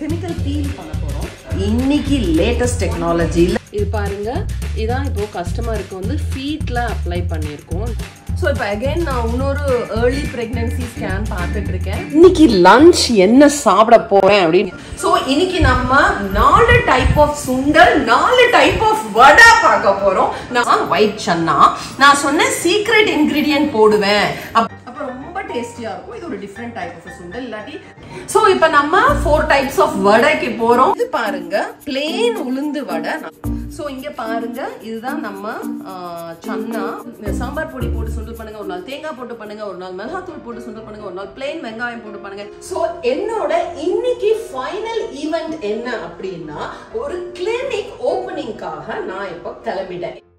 chemical feel பண்ண போறோம் இன்னைக்கு லேட்டஸ்ட் டெக்னாலஜியில் இது பாருங்க இதான் இப்போ கஸ்டமருக்கு வந்து ஃபீட்ல அப்ளை பண்ணியிருக்கோம் ஸோ இப்போ அகைன் நான் இன்னொரு ஏர்லி ப்ரெக்னன்சி ஸ்கேன் பார்த்துட்டு இருக்கேன் இன்னைக்கு லஞ்ச் என்ன சாப்பிட போறேன் அப்படின்னு ஸோ இன்னைக்கு நம்ம நாலு டைப் ஆஃப் சுண்டல் நாலு டைப் ஆஃப் வடை பார்க்க போறோம் நான் ஒயிட் சன்னா நான் சொன்ன சீக்ரெட் இன்கிரீடியன்ட் போடுவேன் அப்- அப்ப ரொம்ப டேஸ்டியா இருக்கும் இது ஒரு டிஃப்ரெண்ட் டைப் ஆஃப் சுண்டல் இல்லாட்டி ஸோ இப்போ நம்ம ஃபோர் டைப்ஸ் ஆஃப் வடைக்கு போறோம் இது பாருங்க பிளேன் உளுந்து வடை ஸோ இங்க பாருங்க இதுதான் நம்ம ஆஹ், சன்னா இந்த சாம்பார் பொடி போட்டு சுண்டல் பண்ணுங்க ஒரு நாள் தேங்காய் போட்டு பண்ணுங்க ஒரு நாள் மிளகாத்தூள் போட்டு சுண்டல் பண்ணுங்க ஒரு நாள் பிளேன் வெங்காயம் போட்டு பண்ணுங்க ஸோ என்னோட இன்னைக்கு ஃபைனல் ஈவெண்ட் என்ன அப்படின்னா ஒரு கிளினிக் ஓப்பனிங்காக நான் இப்போ கிளம்பிட்டேன்